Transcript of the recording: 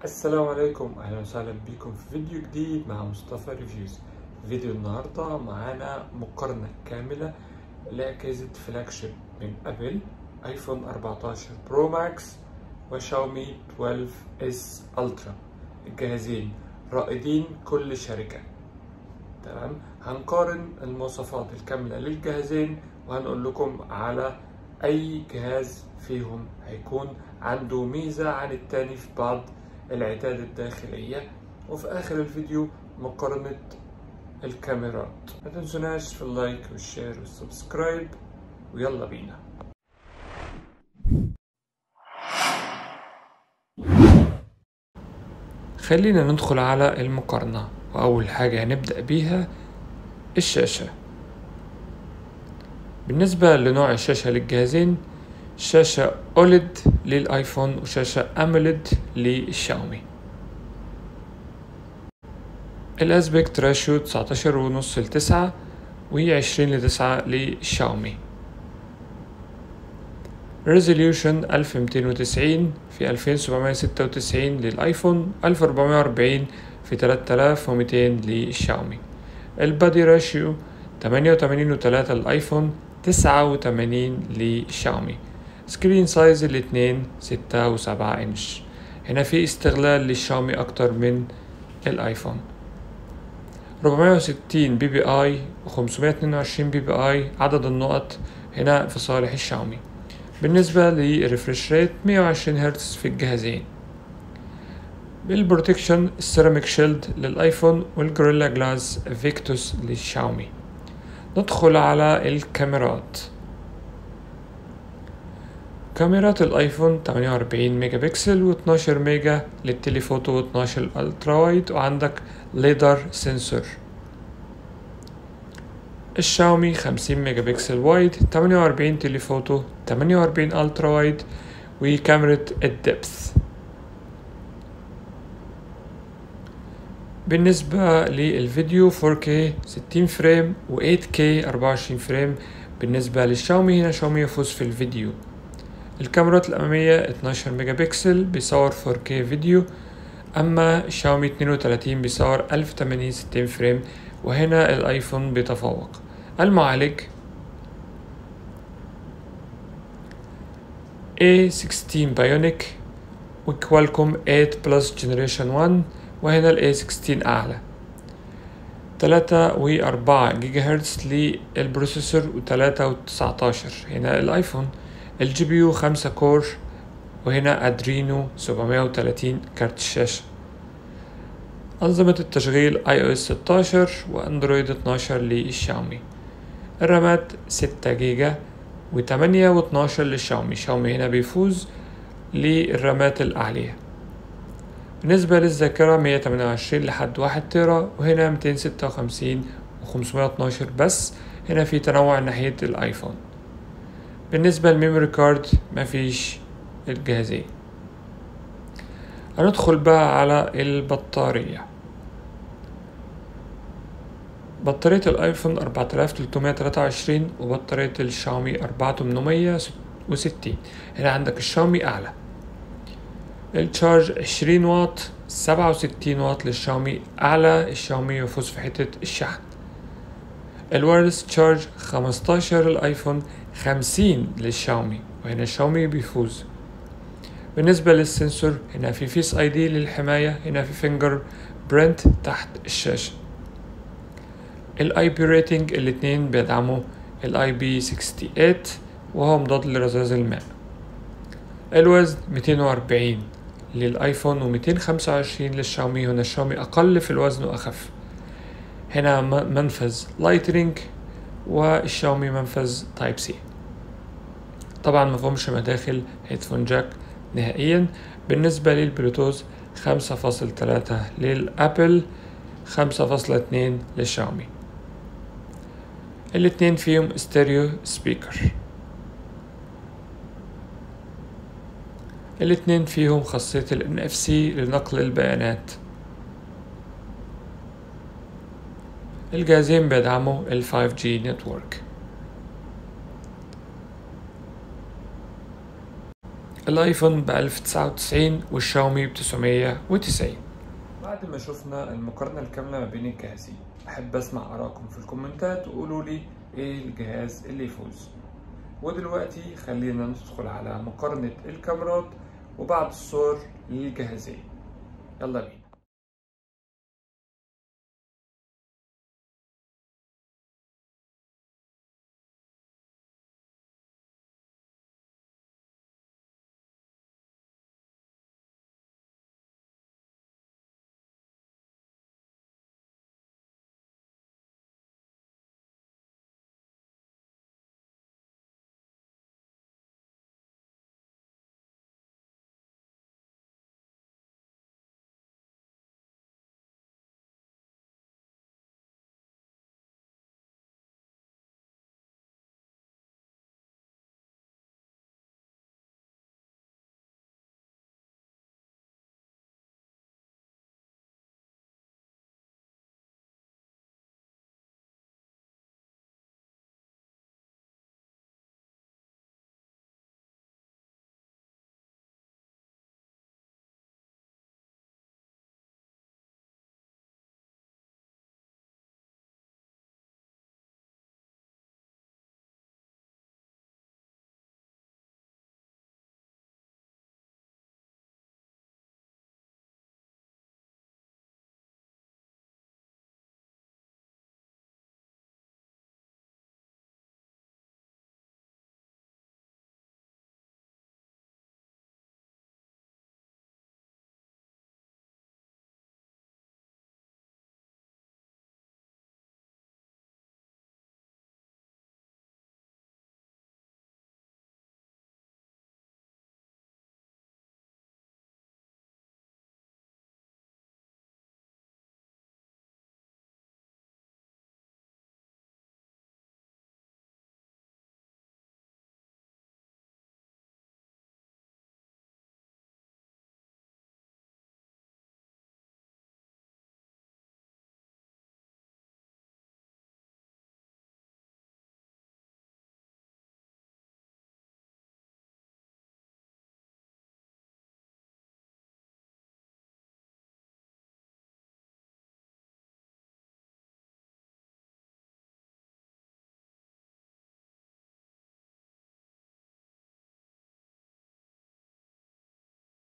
السلام عليكم اهلا وسهلا بكم في فيديو جديد مع مصطفى ريفيوز فيديو النهارده معانا مقارنه كامله لاجهزه فلاج شيب من ابل ايفون 14 برو ماكس وشاومي 12 اس الترا الجهازين رائدين كل شركه تمام هنقارن المواصفات الكامله للجهازين وهنقول لكم على اي جهاز فيهم هيكون عنده ميزه عن التاني في بعض العداد الداخلية وفي آخر الفيديو مقارنة الكاميرات ما تنسوناش في اللايك والشير والسبسكرايب ويلا بينا خلينا ندخل على المقارنة وأول حاجة هنبدأ بيها الشاشة بالنسبة لنوع الشاشة للجهازين شاشة أوليد للآيفون وشاشة أموليد للشاومي الأسبكت راشيو تسعتاشر ونص لتسعة وعشرين لتسعة للشاومي ريزوليوشن ألف ميتين وتسعين في ألفين سبعمية ستة وتسعين للآيفون ألف أربعمية وأربعين في تلات آلاف وميتين للشاومي البادي راشيو تمانية وتمانين وتلاتة للآيفون تسعة وتمانين للشاومي سكرين سايز الاتنين ستة وسبعة انش هنا في استغلال للشاومي اكتر من الايفون 460 بي بي اي و 522 بي بي اي عدد النقط هنا في صالح الشاومي بالنسبة للريفرش ريت 120 هرتز في الجهازين بالبروتكشن السيراميك شيلد للايفون والجوريلا جلاس فيكتوس للشاومي ندخل على الكاميرات كاميرات الايفون 48 ميجا بكسل و12 ميجا للتليفوتو و12 الترا وايد وعندك ليدر سنسور الشاومي 50 ميجا بكسل وايد 48 تليفوتو 48 الترا وايد وكاميرا الدبث بالنسبة للفيديو 4K 60 فريم و 8K 24 فريم بالنسبة للشاومي هنا شاومي يفوز في الفيديو الكاميرات الأمامية 12 ميجا بكسل بيصور 4K فيديو أما شاومي 32 بيصور 1080 60 فريم وهنا الآيفون بيتفوق المعالج A16 بايونيك وكوالكوم 8 بلس جنريشن 1 وهنا ال A16 أعلى تلاتة وأربعة جيجا هرتز للبروسيسور وتلاتة وتسعتاشر هنا الآيفون الجي بي يو خمسة كور وهنا أدرينو سبعمية وتلاتين كارت الشاشة أنظمة التشغيل اي او اس ستاشر واندرويد اتناشر للشاومي الرامات ستة جيجا وتمانية واتناشر للشاومي شاومي هنا بيفوز للرامات الأعلية بالنسبة للذاكرة مية تمانية وعشرين لحد واحد تيرا وهنا ميتين ستة وخمسين وخمسمية اتناشر بس هنا في تنوع ناحية الآيفون بالنسبة للميموري كارد مفيش الجهازين هندخل بقى على البطارية بطارية الايفون 4323 وبطارية الشاومي 4860 هنا عندك الشاومي اعلى الشارج 20 واط 67 واط للشاومي اعلى الشاومي يفوز في حتة الشحن الوايرلس تشارج 15 الايفون 50 للشاومي وهنا الشاومي بيفوز بالنسبة للسنسور هنا في فيس اي دي للحماية هنا في فينجر برنت تحت الشاشة الاي بي ريتنج الاتنين بيدعموا الاي بي 68 وهو مضاد لرذاذ الماء الوزن 240 للايفون و 225 للشاومي هنا الشاومي اقل في الوزن واخف هنا منفذ لايتنينج والشاومي منفذ تايب سي طبعا مفهومش مداخل هيدفون جاك نهائيا بالنسبة للبلوتوث خمسة فاصل تلاتة للأبل خمسة فاصلة اتنين للشاومي الاتنين فيهم ستيريو سبيكر الاتنين فيهم خاصية ال NFC لنقل البيانات الجهازين بيدعموا ال 5G نتورك الايفون ب 1099 والشاومي ب 990 بعد ما شفنا المقارنة الكاملة ما بين الجهازين أحب أسمع آرائكم في الكومنتات وقولوا لي إيه الجهاز اللي يفوز ودلوقتي خلينا ندخل على مقارنة الكاميرات وبعض الصور للجهازين يلا بينا